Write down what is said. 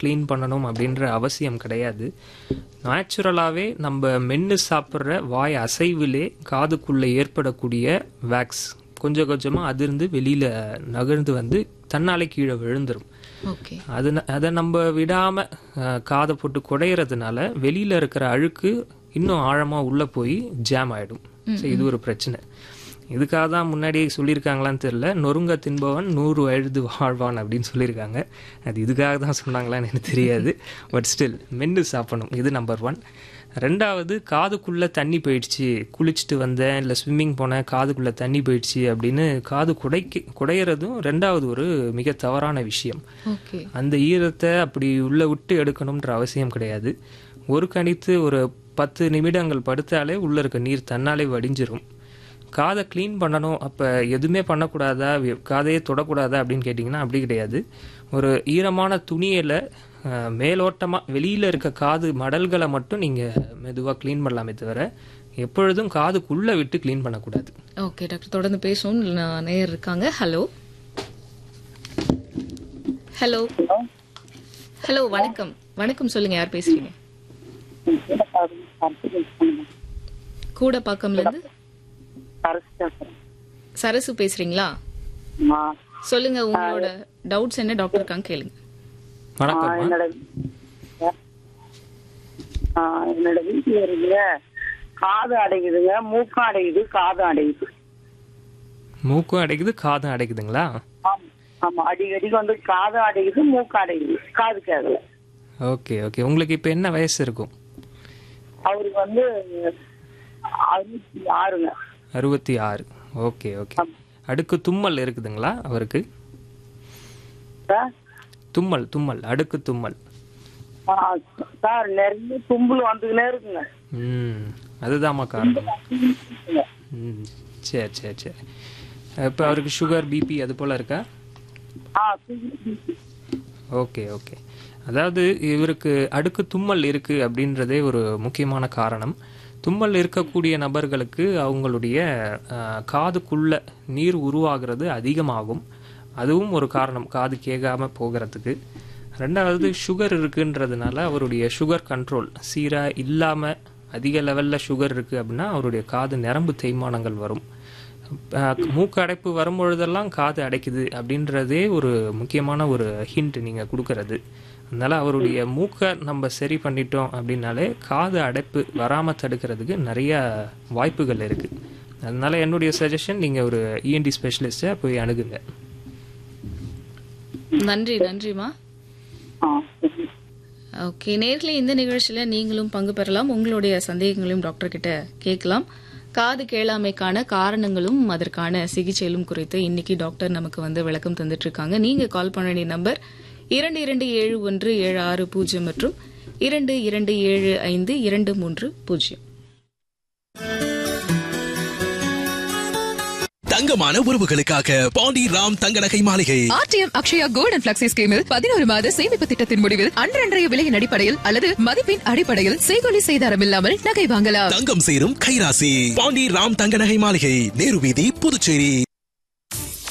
Clean பண்ணணும் அப்படின்ற அவசியம் கிடையாது நேச்சுரலாகவே நம்ம மென்று சாப்பிட்ற வாய் அசைவிலே காதுக்குள்ளே ஏற்படக்கூடிய வேக்ஸ் கொஞ்சம் கொஞ்சமாக அதிர்ந்து வெளியில் நகர்ந்து வந்து தன்னாலே கீழே விழுந்துரும் ஓகே அது ந- அதை நம்ம விடாம அஹ், காதை போட்டு குடையறதுனால வெளியில இருக்கிற அழுக்கு இன்னும் ஆழமா உள்ள போய் ஜாம் ஆயிடும் So, இது ஒரு பிரச்சனை இதுக்காக தான் முன்னாடியே சொல்லியிருக்காங்களான்னு தெரியல நொறுங்க தின்பவன் நூறு வயது வாழ்வான் அப்படின்னு சொல்லியிருக்காங்க அது இதுக்காக தான் சொன்னாங்களான்னு எனக்கு தெரியாது பட் ஸ்டில் மென்று சாப்பிடணும் இது நம்பர் ஒன் ரெண்டாவது காதுக்குள்ளே தண்ணி போயிடுச்சு குளிச்சுட்டு வந்தேன் இல்லை ஸ்விம்மிங் போனேன் காதுக்குள்ளே தண்ணி போயிடுச்சு அப்படின்னு காது குடைக்கு குடையிறதும் ரெண்டாவது ஒரு மிக தவறான விஷயம் ஓகே அந்த ஈரத்தை அப்படி உள்ள விட்டு எடுக்கணுன்ற அவசியம் கிடையாது ஒரு கணித்து ஒரு பத்து நிமிடங்கள் படுத்தாலே உள்ள இருக்க நீர் தன்னாலே வடிஞ்சிரும் காதை க்ளீன் பண்ணணும் அப்போ எதுவுமே பண்ணக்கூடாதா வி- காதையே தொடக்கூடாதா அப்படின்னு கேட்டிங்கன்னா அப்படி கிடையாது ஒரு ஈரமான துணியில் மேலோட்டமாக வெளியில் இருக்க காது மடல்களை மட்டும் நீங்கள் மெதுவாக க்ளீன் பண்ணலாமே தவிர எப்பொழுதும் காதுக்குள்ளே விட்டு க்ளீன் பண்ணக்கூடாது ஓகே டாக்டர் தொடர்ந்து பேசுவோம் நான் நேயர் இருக்காங்க ஹலோ ஹலோ ஹலோ வணக்கம் வணக்கம் சொல்லுங்க யார் பேசுறீங்க கூட பாக்கம்ல இருந்து சரசு பேசுறீங்களா சொல்லுங்க உங்களோட டவுட்ஸ் என்ன டாக்டர் இருக்காங்க கேளுங்க வணக்கம் என்னோட ஆ, என்னோட வீட்டுல இருக்கு காது அடைக்குதுங்க மூக்கம் அடையுது காது அடையுது மூக்கும் அடைக்குது காதும் அடைக்குதுங்களா ஆமா. ஆமா அடிக்கடிக்கு வந்து காது அடையுது மூக்கு அடையுது காது கேட்கல ஓகே ஓகே உங்களுக்கு இப்போ என்ன வயசு இருக்கும் அவருக்கு வந்து அறுபத்தி ஆறுங்க அறுபத்தி ஆறு ஓகே ஓகே அடுக்கு தும்மல் இருக்குதுங்களா அவருக்கு சார் தும்மல் தும்மல் அடுக்கு தும்மல் ஆ, சார் நிறைய தும்புல் வந்துக்கினே இருக்குங்க ம் அதுதாம்மா காரணம் ம் சரி சரி சரி இப்போ அவருக்கு சுகர் பிபி அது போல் இருக்கா ஆ ஓகே ஓகே அதாவது இவருக்கு அடுக்கு தும்மல் இருக்கு அப்படின்றதே ஒரு முக்கியமான காரணம் தும்மல் இருக்கக்கூடிய நபர்களுக்கு அவங்களுடைய அஹ், காதுக்குள்ள நீர் உருவாகிறது அதிகமாகும் அதுவும் ஒரு காரணம் காது கேட்காம போகிறதுக்கு ரெண்டாவது சுகர் இருக்குன்றதுனால அவருடைய சுகர் கண்ட்ரோல் சீரா இல்லாம அதிக லெவல்ல சுகர் இருக்கு அப்படின்னா அவருடைய காது நரம்பு தேய்மானங்கள் வரும் அஹ், மூக்கு அடைப்பு வரும்பொழுதெல்லாம் காது அடைக்குது அப்படின்றதே ஒரு முக்கியமான ஒரு ஹிண்ட் நீங்கள் கொடுக்கறது அதனால அவருடைய மூக்கை நம்ம சரி பண்ணிட்டோம் அப்படின்னாலே காது அடைப்பு வராமல் தடுக்கிறதுக்கு நிறைய வாய்ப்புகள் இருக்கு அதனால என்னுடைய சஜஷன் நீங்கள் ஒரு இஎன்டி ஸ்பெஷலிஸ்ட்டை போய் அணுகுங்க நன்றி நன்றிமா ஆ சரி. ஓகே நேர்களே இந்த நிகழ்ச்சியில நீங்களும் பங்கு பெறலாம் உங்களுடைய சந்தேகங்களையும் டாக்டர் கிட்ட கேட்கலாம் காது கேளாமைக்கான காரணங்களும் அதற்கான சிகிச்சையிலும் குறித்து இன்னைக்கு டாக்டர் நமக்கு வந்து விளக்கம் தந்துட்டு இருக்காங்க நீங்க கால் பண்ண வேண்டிய நம்பர் இரண்டு இரண்டு ஏழு ஒன்று ஏழு ஆறு பூஜ்ஜியம் மற்றும் இரண்டு இரண்டு ஏழு ஐந்து இரண்டு மூன்று பூஜ்ஜியம் தங்கமான உறவுகளுக்காக பாண்டி ராம் தங்க நகை மாளிகை RTM Akshaya gold and flexi ஸ்கீமில் பதினோரு மாத சேமிப்பு திட்டத்தின் முடிவில் அன்றன்றைய விலையின் அடிப்படையில் அல்லது மதிப்பின் அடிப்படையில் செய்கொலி செய்தாரம் இல்லாமல் நகை வாங்கலாம் தங்கம் சேரும் கைராசி பாண்டி ராம் தங்க நகை மாளிகை நேரு வீதி புதுச்சேரி